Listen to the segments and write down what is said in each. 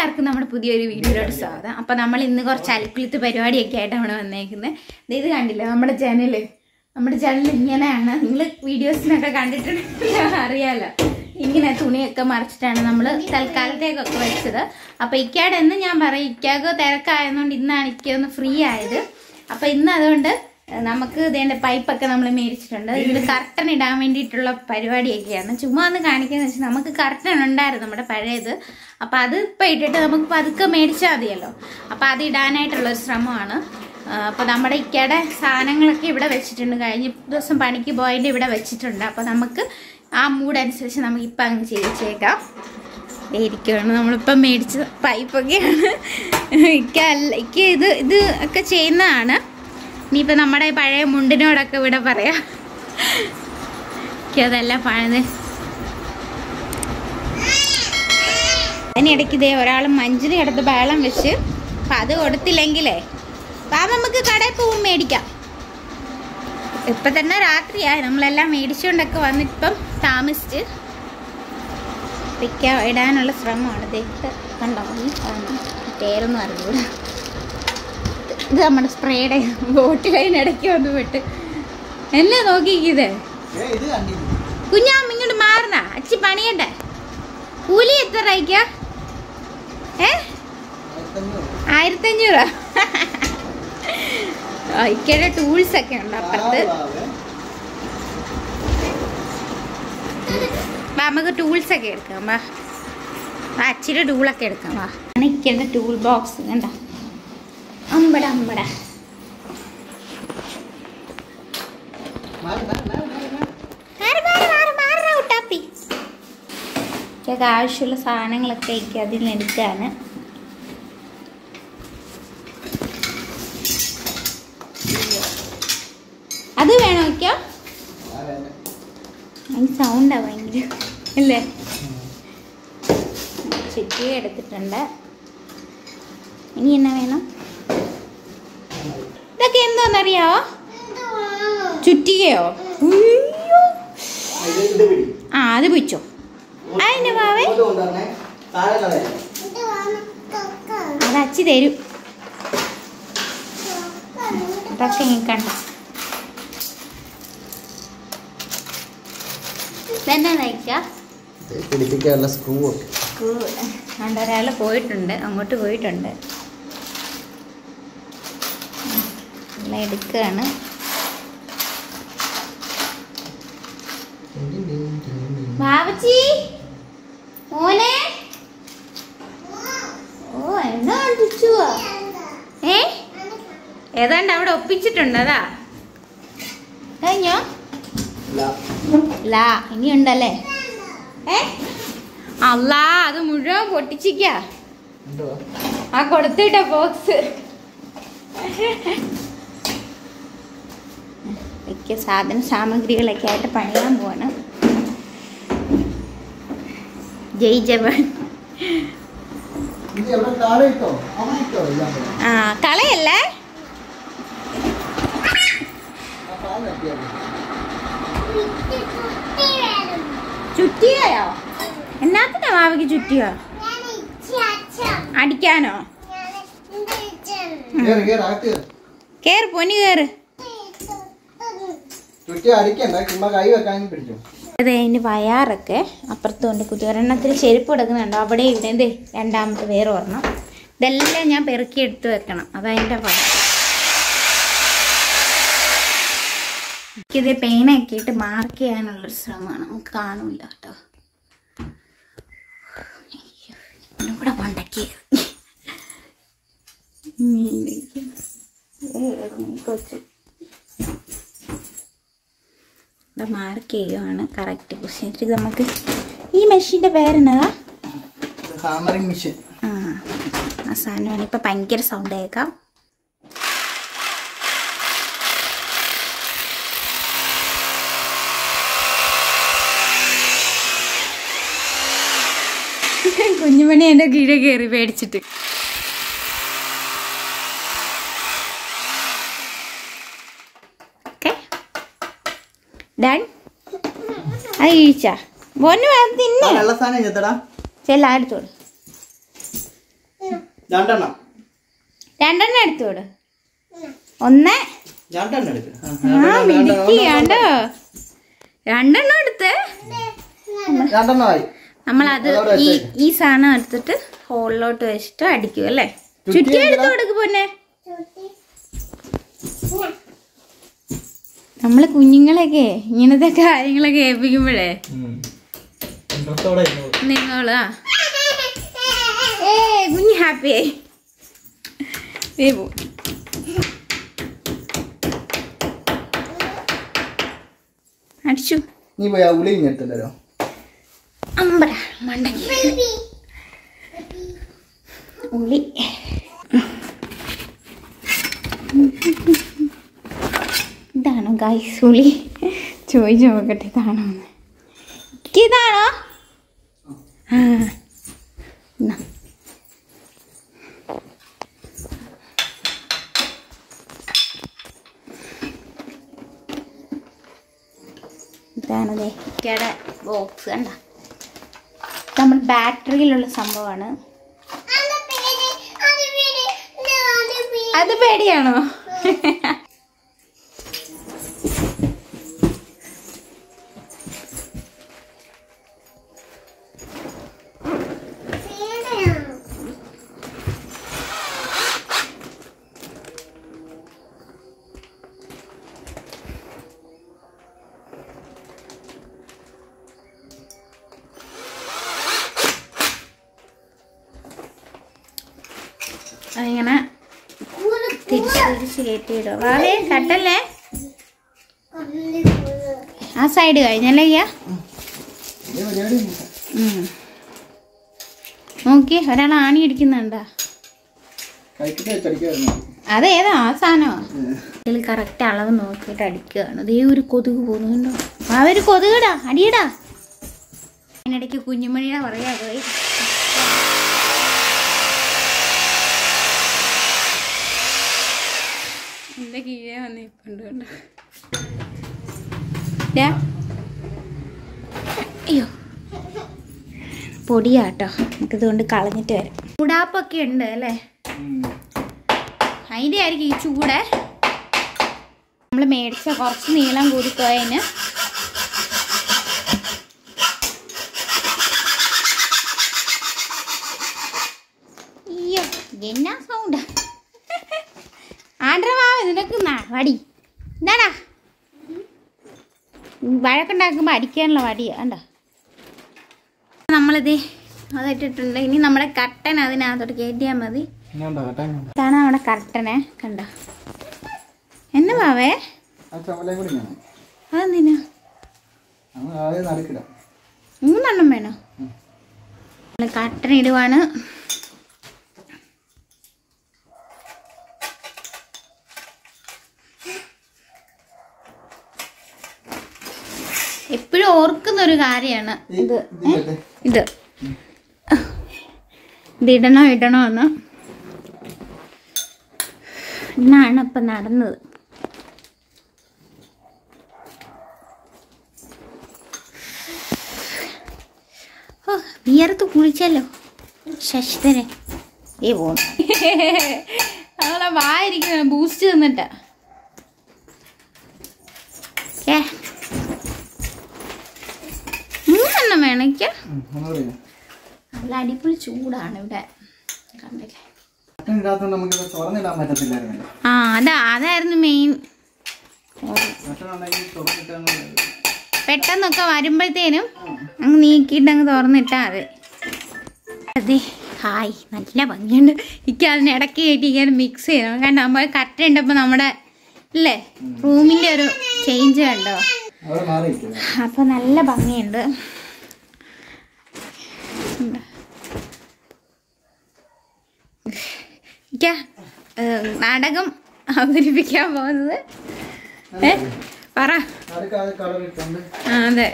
എല്ലാവർക്കും നമ്മുടെ പുതിയൊരു വീഡിയോയിലോട്ട് സ്വാഗതം അപ്പം നമ്മൾ ഇന്ന് കുറച്ച് അലക്കുലത്ത് പരിപാടിയൊക്കെ ആയിട്ടാണ് വന്നേക്കുന്നത് ദേ ഇത് കണ്ടില്ലേ നമ്മുടെ ചാനൽ നമ്മുടെ ചാനൽ ഇങ്ങനെയാണ് നിങ്ങൾ വീഡിയോസിനൊക്കെ കണ്ടിട്ടുണ്ടെങ്കിൽ അറിയാലോ ഇങ്ങനെ തുണിയൊക്കെ മറിച്ചിട്ടാണ് നമ്മൾ തൽക്കാലത്തേക്കൊക്കെ വെച്ചത് അപ്പം ഇക്കാടെ എന്ന് ഞാൻ പറയും ഇക്കാക്ക് തിരക്കായതുകൊണ്ട് ഇന്നാണ് ഇക്ക ഒന്ന് ഫ്രീ ആയത് അപ്പം ഇന്ന് അതുകൊണ്ട് നമുക്ക് ഇതേണ്ട പൈപ്പൊക്കെ നമ്മൾ മേടിച്ചിട്ടുണ്ട് ഇതിൽ കർട്ടൻ ഇടാൻ വേണ്ടിയിട്ടുള്ള പരിപാടിയൊക്കെയാണ് ചുമ്മാ ഒന്ന് കാണിക്കുന്നത് വെച്ചാൽ നമുക്ക് കർട്ടൻ ഉണ്ടായിരുന്നു നമ്മുടെ പഴയത് അപ്പം അത് ഇപ്പം ഇട്ടിട്ട് നമുക്ക് പതുക്കെ മേടിച്ചാൽ മതിയല്ലോ അപ്പം അത് ഇടാനായിട്ടുള്ള ഒരു ശ്രമമാണ് അപ്പോൾ നമ്മുടെ ഇക്കയുടെ സാധനങ്ങളൊക്കെ ഇവിടെ വെച്ചിട്ടുണ്ട് കഴിഞ്ഞ ദിവസം പണിക്ക് പോയതിൻ്റെ ഇവിടെ വെച്ചിട്ടുണ്ട് അപ്പോൾ നമുക്ക് ആ മൂഡ് അനുസരിച്ച് നമുക്ക് ഇപ്പം അങ്ങ് ചെയ്യിച്ചേക്കാം ദേ ഇരിക്കുകയാണ് നമ്മളിപ്പം മേടിച്ച പൈപ്പൊക്കെയാണ് ഇക്ക അല്ല ഇക്ക ഇത് ഇത് ഒക്കെ ചെയ്യുന്നതാണ് ഇനിയിപ്പോൾ നമ്മുടെ പഴയ മുണ്ടിനോടൊക്കെ ഇവിടെ പറയാം എനിക്ക് അതെല്ലാം പഴയത് അതിനിടയ്ക്ക് ഇതേ ഒരാൾ മഞ്ചിന് കിടത്ത് ബഹളം വെച്ച് അപ്പം അത് കൊടുത്തില്ലെങ്കിലേ അപ്പം നമുക്ക് കടയിൽ പോവും മേടിക്കാം ഇപ്പം തന്നെ രാത്രിയായി നമ്മളെല്ലാം മേടിച്ചുകൊണ്ടൊക്കെ വന്നിപ്പം താമസിച്ച് പിക്ക ഇടാനുള്ള ശ്രമമാണ് ദേഹത്ത് കണ്ടോ ഈ സാധനം പേരൊന്നും അറിയൂല ഇത് നമ്മുടെ സ്പ്രേയുടെ ബോട്ടിലതിനിടയ്ക്ക് വന്ന് വിട്ട് എന്നെ നോക്കിക്കിത് ഇത് കണ്ടില്ല കുഞ്ഞാമ്മ ഇങ്ങോട്ട് മാറണ അച്ചി പണിയണ്ടേ കൂലി എത്ര രൂപയ്ക്ക ഏ ആയിരത്തഞ്ഞൂറ് ഇക്കയുടെ ടൂൾസ് ഒക്കെ ഉണ്ട് അപ്പുറത്ത് വാ നമുക്ക് ടൂൾസ് ഒക്കെ എടുക്കാം വാ ആ അച്ചിയുടെ ടൂളൊക്കെ എടുക്കാം വാ ഇക്കയുടെ ടൂൾ ബോക്സ് കണ്ട അമ്പട അമ്പട മാറ് മാറ് മാറ് മാറടാ കുട്ടാപ്പി. ഇക്കൊക്കെ ആവശ്യമുള്ള സാധനങ്ങളൊക്കെ എനിക്ക് അതിൽ നിന്ന് എടുക്കാണ് അത് വേണോ വയ്ക്കോ അതിന് സൗണ്ടാ ഭയങ്കര അല്ലേ ചുറ്റി എടുത്തിട്ടുണ്ട് ഇനി എന്നാ വേണം ഇതൊക്കെ എന്തോന്നറിയാവോ ചുറ്റികയോ ഉയ്യോ. ആ അത് പിടിച്ചോ അതിന്റെ പാവേ അത് അച്ചി തരും അതൊക്കെ ഇങ്ങനെ കണ്ട ഇതെന്നാ നയിക്ക പിടിപ്പിക്കാനുള്ള സ്ക്രൂ ഒക്കെ കണ്ട ഒരാൾ പോയിട്ടുണ്ട് അങ്ങോട്ട് പോയിട്ടുണ്ട് എല്ലാം എടുക്കുകയാണ് ബാബച്ചി മോനെ ഓ എന്നാ കണ്ടിച്ചുവാ ഏ ഏതാണ്ട് അവിടെ ഒപ്പിച്ചിട്ടുണ്ട് അതാ കഴിഞ്ഞോ ലാ ഇനിയുണ്ടല്ലേ ഏ അല്ലാ അത് മുഴുവൻ പൊട്ടിച്ചിക്ക ആ കൊടുത്തിട്ട ബോക്സ് മിക്ക സാധന സാമഗ്രികളൊക്കെ ആയിട്ട് പണിയാൻ പോവാണ് ജയ് ജവാൻ ആ കളയല്ലേ ചുറ്റിയോ എന്നാത്തിനാ മാവയ്ക്ക് ചുറ്റിയോ അടിക്കാനോ കേറ് പൊന്നി കേറ് ചുറ്റി അടിക്കണ്ട ചുമ്മാ കൈ വെക്കാൻ പിടിച്ചു അതെ അതിന് വയാറൊക്കെ അപ്പുറത്ത് കൊണ്ട് കുത്തി ഒരെണ്ണത്തിൽ ചെരുപ്പ് എടുക്കുന്നുണ്ട് അവിടെ ഇവിടെ എന്തേ രണ്ടാമത്തെ വേറെ ഒരെണ്ണം ഇതെല്ലാം ഞാൻ പെറുക്കി എടുത്ത് വെക്കണം അതതിൻ്റെ പണി എനിക്കിത് പെയിനൊക്കെ ഇട്ട് മാർക്ക് ചെയ്യാനുള്ളൊരു ശ്രമമാണ് നമുക്ക് കാണൂല കേട്ടോ അയ്യോ, ഇവനും കൂടെ കൊണ്ടക്കി കൊച്ചു ഇവിടെ മാർക്ക് ചെയ്യുവാണ് കറക്റ്റ് കുശിച്ചിട്ട് നമുക്ക് ഈ മെഷീൻ്റെ പേരെന്നതാ ഹാമറിംഗ് മെഷീൻ ആ ആ സാധനമാണ് ഇപ്പം ഭയങ്കര സൗണ്ട് കേൾക്കാം കുഞ്ഞുമണി എൻ്റെ കീഴെ കയറി പേടിച്ചിട്ട് ഓക്കെ ഡൺ അത് കഴിച്ചാ മോന് അത് തിന്നേ വെള്ള സാധനം ചെത്തടാ ചെല്ല എടുത്തോളൂ രണ്ടെണ്ണം രണ്ടെണ്ണം എടുത്തോട് ഒന്ന് രണ്ടെണ്ണം എടുക്ക് ആ, ആ മിടുക്കിയാണ്ടോ രണ്ടെണ്ണം എടുത്ത് രണ്ടെണ്ണമായി നമ്മളത് ഈ ഈ സാധനം എടുത്തിട്ട് ഹോളിലോട്ട് വെച്ചിട്ട് അടിക്കും അല്ലേ ചുറ്റി ചുറ്റി എടുത്ത് കൊടുക്ക് പൊന്നെ നമ്മള് കുഞ്ഞുങ്ങളൊക്കെ ഇങ്ങനത്തെ കാര്യങ്ങളൊക്കെ ഏൽപ്പിക്കുമ്പോഴേ ഇൻട്രസ്റ്റോടെ നിങ്ങളാ ഏ കുഞ്ഞ് ഹാപ്പിയായി ദേ പോ അടിച്ചു നീ പോയി ആ ഉളി ഇങ്ങെടുത്തല്ലോ അമ്പര മണ്ടങ്ങി ഉള്ളി ഇതാണോ ഗൈസ് ഉള്ളി ചോദിച്ചു നോക്കട്ടെ ഇതാണോ എന്ന്. ഇതാണോ ആ എന്നാ. ഇതാണതേ ഇക്കയുടെ ബോക്സ് കണ്ട നമ്മൾ ബാറ്ററിയിലുള്ള സംഭവമാണ് അത് പേടിയാണോ അതിങ്ങനെ തിരിച്ച് തിരിച്ച് കയറ്റിയിടും വാവേ കട്ടല്ലേ ആ സൈഡ് കഴിഞ്ഞല്ലേ അയ്യാ നോക്കി ഒരാൾ ആണി അടിക്കുന്നുണ്ടാ കഴിച്ചിട്ട് വെച്ചടിക്കായിരുന്നു അതേതാ ആ സാധനമാ ഇതിൽ കറക്റ്റ് അളവ് നോക്കിയിട്ട് അടിക്കുകയാണ് ദേ ഒരു കൊതുക് പോകുന്നുണ്ടോ ആ ഒരു കൊതുകടാ അടിയടാ അതിനിടയ്ക്ക് കുഞ്ഞുമണിയുടെ പറയാ പോയി എന്റെ കീഴേ വന്ന് ഇപ്പുണ്ട് അയ്യോ പൊടിയാട്ടോ നമുക്കിതുകൊണ്ട് കളഞ്ഞിട്ട് വരാം ചൂടാപ്പൊക്കെ ഉണ്ട് അല്ലേ അതിൻ്റെ ആയിരിക്കും ഈ ചൂട് നമ്മൾ മേടിച്ച കുറച്ച് നീളം കൂടിപ്പോയതിന് അയ്യോ എന്നാ സൗണ്ടാ ആണ്ടവാ നിനക്ക് വടി എന്താടാ വഴക്കുണ്ടാക്കുമ്പോൾ അടിക്കാനുള്ള വടിയാ കണ്ടോ നമ്മളിത് അതിട്ടിട്ടുണ്ട് ഇനി നമ്മുടെ കട്ടൻ അതിനകത്തോട്ട് കയറ്റിയാൽ മതി ഇതാണ് നമ്മുടെ കർട്ടനെ കണ്ട എന്നെ വാവേ ആ ചവലയും കൂടി വേണം അതെന്തിനാ നമ്മൾ ആദ്യം നടുക്കിടാം മൂന്നെണ്ണം വേണോ നമ്മള് കർട്ടൻ ഇടുവാണ് എപ്പോഴും ഓർക്കുന്ന ഒരു കാര്യമാണ് ഇത് ഇതില്ലേ ഇത് ഇത് ഇടണോ ഇടണോ എന്ന് എന്നാണ് ഇപ്പം നടന്നത് ഓ വിയർത്ത് കുളിച്ചല്ലോ ശശിധരൻ ഏ പോന്നു നമ്മളെ വായിരിക്കുന്ന ബൂസ്റ്റ് തന്നിട്ടാ ഏ മൂന്നെണ്ണം വേണമെങ്കിൽ ഒന്നുകൂടി ഇടാം. നല്ല അടിപൊളി ചൂടാണ് ഇവിടെ കണ്ടില്ലേ കട്ടൻ ഇടാത്തോണ്ട് നമുക്ക് ഇത് തുറന്നിടാൻ പറ്റത്തില്ലായിരുന്നു ആ അതാ അതായിരുന്നു മെയിൻ കട്ടൻ ഉണ്ടെങ്കിൽ തുറന്നിട്ടാണ് പെട്ടെന്നൊക്കെ വരുമ്പോഴത്തേനും അങ്ങ് നീക്കിയിട്ട് അങ്ങ് തുറന്നിട്ടാ മതി അതെ ഹായ് നല്ല ഭംഗിയുണ്ട് എനിക്ക് അതിനിടയ്ക്ക് കയറ്റിക്കാൻ മിക്സ് ചെയ്യണം കാരണം നമ്മൾ കറക്റ്റ് ഉണ്ടപ്പോൾ നമ്മുടെ ഇല്ലേ റൂമിൻ്റെ ഒരു ചേഞ്ച് കണ്ടോ അവിടെ മാറിയിരിക്കില്ല അപ്പോൾ നല്ല ഭംഗിയുണ്ട് ഉണ്ട്. ഇക്ക, ഏ, നാടകം അവതരിപ്പിക്കാൻ പോകുന്നത് ഏ പറ നടുക്കാതെ കളർ ഇട്ടുണ്ട് ആ അതെ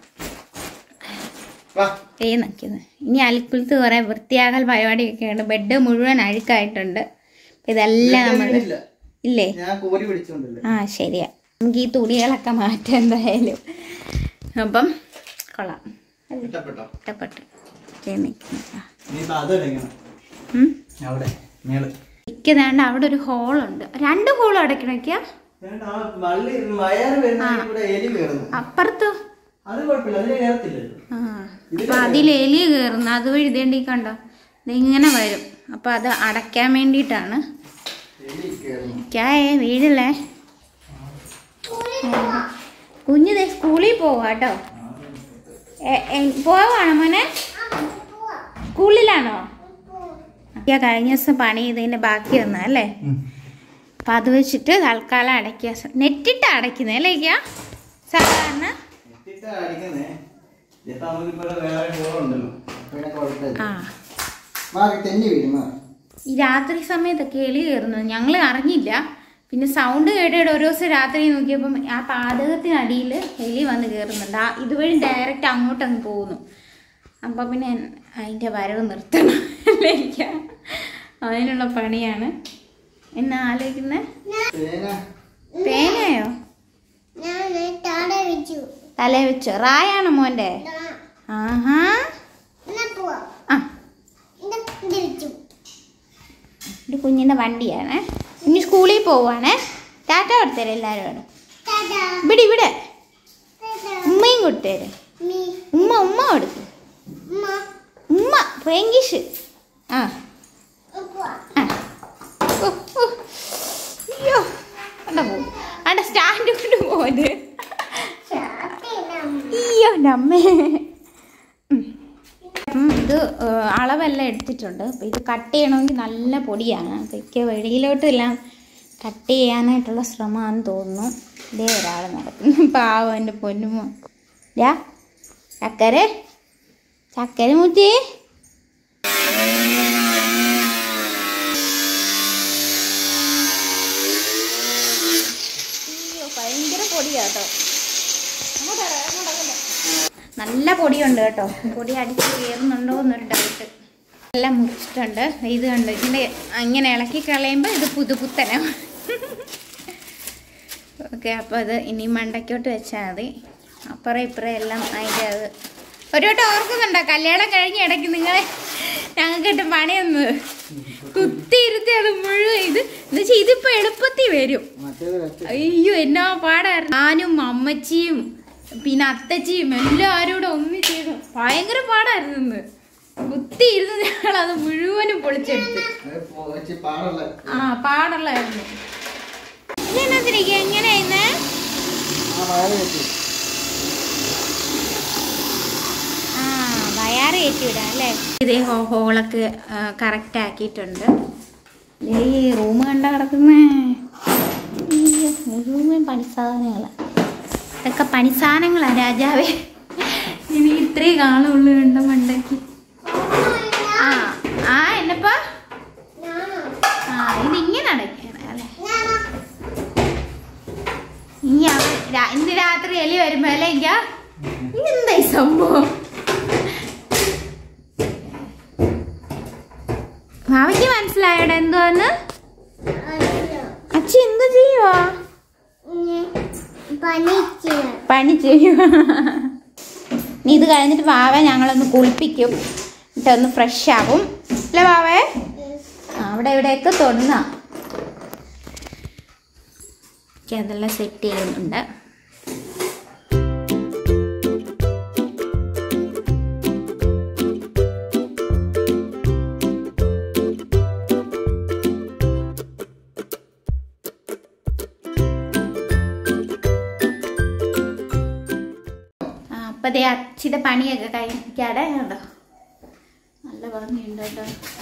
വാ ഏ നിൽക്കുന്നത് ഇനി അലിക്കുലത്ത് കുറേ വൃത്തിയാകൽ പരിപാടിയൊക്കെ ഉണ്ട് ബെഡ് മുഴുവൻ അഴുക്കായിട്ടുണ്ട് ഇതെല്ലാം നമ്മൾ ഇല്ല ഇല്ലേ ഞാൻ കോരി പിടിച്ചോണ്ടല്ലേ ആ ശരിയാ നമുക്ക് ഈ തുണികളൊക്കെ മാറ്റാം എന്തായാലും അപ്പം കൊള്ളാം ഇഷ്ടപ്പെട്ടോ ഇഷ്ടപ്പെട്ടു ദേ നിൽക്കുന്നു. ആ. നീ ഇപ്പൊ അത് ഇടണം ഉം. അവിടെ മേള് ഇരിക്കുന്നതാണ്ട് അവിടെ ഒരു ഹോളുണ്ട് രണ്ട് ഹോളും അടയ്ക്കണൊക്കെയാ ആ വള്ളി വയറ് വരുന്ന ഇവിടെ എലി കയറുന്നു അപ്പുറത്തോ അത് കുഴപ്പമില്ല അതിന് കയറത്തില്ലല്ലോ ആ അപ്പൊ അതിൽ എലി കയറുന്നു അതുവഴി ഇതേണ്ടി കണ്ടോ ഇതിങ്ങനെ വരും അപ്പൊ അത് അടയ്ക്കാൻ വേണ്ടിയിട്ടാണ് എലി കയറുന്നു ക്യായേ വീഴല്ലേ കുഞ്ഞു ദേ സ്കൂളിൽ പോവാ കേട്ടോ പോവാണോ മോനെ സ്കൂളിലാണോ ഞാൻ കഴിഞ്ഞ ദിവസം പണി ചെയ്തതിന്റെ ബാക്കി വന്ന അല്ലേ അപ്പൊ അത് വെച്ചിട്ട് തൽക്കാലം അടയ്ക്കുക നെറ്റിട്ട് അടയ്ക്കുന്നത് അല്ലേ ഇക്ക? സാധാരണ എത്തിട്ടാ അടിക്കുന്നേ ഇതിപ്പോ നമുക്കിപ്പോ ഇവിടെ വേറെ ചോറുണ്ടല്ലോ പിന്നെ കുഴപ്പമില്ല ആ മാറി തെന്നി വീഴും മാറി ഈ രാത്രി സമയത്തൊക്കെ എലി കയറുന്നത് ഞങ്ങൾ അറിഞ്ഞില്ല പിന്നെ സൗണ്ട് കേട്ടിട്ട് ഒരു ദിവസം രാത്രി നോക്കിയപ്പം ആ പാതകത്തിനടിയിൽ എലി വന്ന് കയറുന്നുണ്ട് ആ ഇതുവഴി ഡയറക്റ്റ് അങ്ങോട്ട് അങ്ങ് പോകുന്നു അപ്പം പിന്നെ അതിൻ്റെ വരവ് നിർത്തണം എനിക്ക് അതിനുള്ള പണിയാണ് എന്നെ ആലോചിക്കുന്നത് തേങ്ങ പേനയോ തല വെച്ചോ റായാണോ മോൻ്റെ ആഹാ ആ ഒരു കുഞ്ഞിൻ്റെ വണ്ടിയാണ് ഇനി സ്കൂളിൽ പോവാണേ ടാറ്റ കൊടുത്തരും എല്ലാവരും ഇവിടെ ഇവിടെ ഉമ്മയും കൊടുത്തേര് ഉമ്മ ഉമ്മ കൊടുക്ക് ഉമ്മ ഫ്രങ്കിഷ് ആ ആ ഓ, ഓ. അയ്യോ അവിടെ പോകും അവിടെ സ്റ്റാൻഡ് കൊണ്ട് പോയത് അയ്യോ എൻ്റെ അമ്മേ ഉം. ഉം, ഇത് ഏഹ്, അളവെല്ലാം എടുത്തിട്ടുണ്ട് അപ്പം ഇത് കട്ട് ചെയ്യണമെങ്കിൽ നല്ല പൊടിയാണ് അതൊക്കെ വെളിയിലോട്ടെല്ലാം കട്ട് ചെയ്യാനായിട്ടുള്ള ശ്രമമാണെന്ന് തോന്നുന്നു ഇതേ ഒരാൾ നടക്കുന്നു പാവം എൻ്റെ പൊന്നുമോ യാ ചക്കര ചക്കര മുത്തേ അയ്യോ ഭയങ്കര പൊടിയാട്ടോ നല്ല പൊടിയുണ്ട് കേട്ടോ പൊടി അടിച്ച് കയറുന്നുണ്ടോ എന്നൊരു ഡൗട്ട് എല്ലാം മുറിച്ചിട്ടുണ്ട് ഇത് കണ്ട് ഇതിൻ്റെ അങ്ങനെ ഇളക്കി കളയുമ്പോൾ ഇത് പുതുപുത്തനം ഓക്കെ അപ്പോൾ അത് ഇനി മണ്ടയ്ക്കോട്ട് വെച്ചാൽ മതി അപ്പുറം ഇപ്പുറം എല്ലാം അതിൻ്റെ അത് ഒരു വട്ടം ഓർക്കുന്നുണ്ടോ കല്യാണം കഴിഞ്ഞ ഇടയ്ക്ക് നിങ്ങളെ ഞങ്ങൾക്കിട്ട് പണിയൊന്ന് കുത്തിയിരുത്തി അത് മുഴുവൻ ഇത് എന്ന് വെച്ചാൽ ഇതിപ്പോൾ എളുപ്പത്തിൽ വരും മറ്റേത് വെച്ച് അയ്യോ എന്നാ പാടായിരുന്നു ഞാനും അമ്മച്ചിയും പിന്നെ അത്തച്ചിയും എല്ലാവരും കൂടെ ഒന്നിച്ചിരുന്നു ഭയങ്കര പാടായിരുന്നു ഇന്ന് കുത്തി ഇരുന്ന് ഞങ്ങൾ അത് മുഴുവനും പൊളിച്ചെടുത്ത് അത് പോ- വെച്ച് പാടുള്ള ആ പാടുള്ളായിരുന്നു ഇതിനകത്തിരിക്കുക എങ്ങനെയായിരുന്നേ ആ വയറ് വെച്ച് ആ വയറ് കയറ്റിവിടാം അല്ലേ ഇതേ ഹോ ഹോളൊക്കെ കറക്റ്റ് ആക്കിയിട്ടുണ്ട് ദേ ഈ റൂം കണ്ട കിടക്കുന്നേ അയ്യോ മുഴുവൻ പണിസാധനങ്ങളാ ഇതൊക്കെ പണിസാധനങ്ങളാ രാജാവേ ഇനി ഇത്രയും കാലമുള്ളു കണ്ട മണ്ടയ്ക്ക് ആ ആ എന്നപ്പാ ആ ഇതിങ്ങനെ അടയ്ക്കണം അല്ലേ ഇനി അവ രാ- ഇന്ന് രാത്രി എലി വരുമ്പോ അല്ലേ ഇക്ക? ഇതെന്താ ഈ സംഭവം ഭാവിക്ക് മനസ്സിലായോടെ എന്തോന്ന് അച്ഛ എന്ത് ചെയ്യുവാ പണി ചെയ്യുക നീ ഇത് കഴിഞ്ഞിട്ട് വാവ ഞങ്ങളൊന്ന് കുളിപ്പിക്കും എന്നിട്ട് ഒന്ന് ഫ്രഷ് ആവും അല്ലേ വാവേ ആ, അവിടെ ഇവിടെയൊക്കെ തൊടുന്ന അതെല്ലാം സെറ്റ് ചെയ്യുന്നുണ്ട് ആ, അപ്പൊ ദേ അച്ചിയുടെ പണിയൊക്കെ കഴിക്കാടെ കണ്ടോ നല്ല ഭംഗിയുണ്ട് കേട്ടോ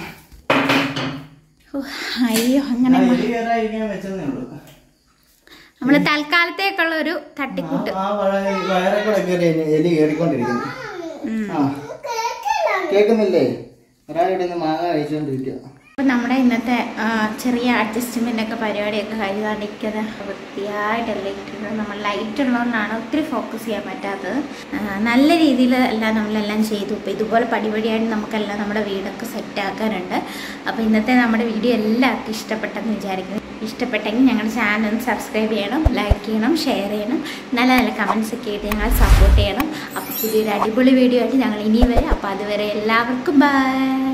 ഓ, അയ്യോ അങ്ങനെ ഞാൻ മ- എലി കയറാതിരിക്കാൻ വെച്ചതേ ഉള്ളൂ നമ്മള് തൽക്കാലത്തേക്കുള്ള ഒരു തട്ടിക്കൂട്ട് ആ വഴ- വയറെ കൂടെ കയറി എലി കയറിക്കൊണ്ടിരിക്കുന്നു ഉം. ആ കേൾക്കുന്നില്ലേ ഒരാളിവിടെ നിന്ന് മാങ്ങ കഴിച്ചുകൊണ്ടിരിക്കുക അപ്പം നമ്മുടെ ഇന്നത്തെ ആ, ചെറിയ അഡ്ജസ്റ്റ്മെൻ്റ് ഒക്കെ പരിപാടിയൊക്കെ കഴിഞ്ഞാണ്ടിരിക്കുന്നത് വൃത്തിയായിട്ടല്ല ഇട്ടിരുന്നത് നമ്മൾ ലൈറ്റ് ഉള്ളതുകൊണ്ടാണ് ഒത്തിരി ഫോക്കസ് ചെയ്യാൻ പറ്റാത്തത് ആ, നല്ല രീതിയിൽ എല്ലാം നമ്മളെല്ലാം ചെയ്തു ഇപ്പോൾ ഇതുപോലെ പടിപടിയായിട്ട് നമുക്കെല്ലാം നമ്മുടെ വീടൊക്കെ സെറ്റ് ആക്കാനുണ്ട് അപ്പോൾ ഇന്നത്തെ നമ്മുടെ വീഡിയോ എല്ലാവർക്കും ഇഷ്ടപ്പെട്ടെന്ന് വിചാരിക്കുന്നു ഇഷ്ടപ്പെട്ടെങ്കിൽ ഞങ്ങളുടെ ചാനൽ ഒന്ന് സബ്സ്ക്രൈബ് ചെയ്യണം ലൈക്ക് ചെയ്യണം ഷെയർ ചെയ്യണം നല്ല നല്ല കമൻസ് ഒക്കെ ആയിട്ട് ഞങ്ങൾ സപ്പോർട്ട് ചെയ്യണം അപ്പോൾ പുതിയൊരു അടിപൊളി വീഡിയോ ആയിട്ട് ഞങ്ങൾ ഇനി വരെ അപ്പോൾ അതുവരെ എല്ലാവർക്കും ബൈ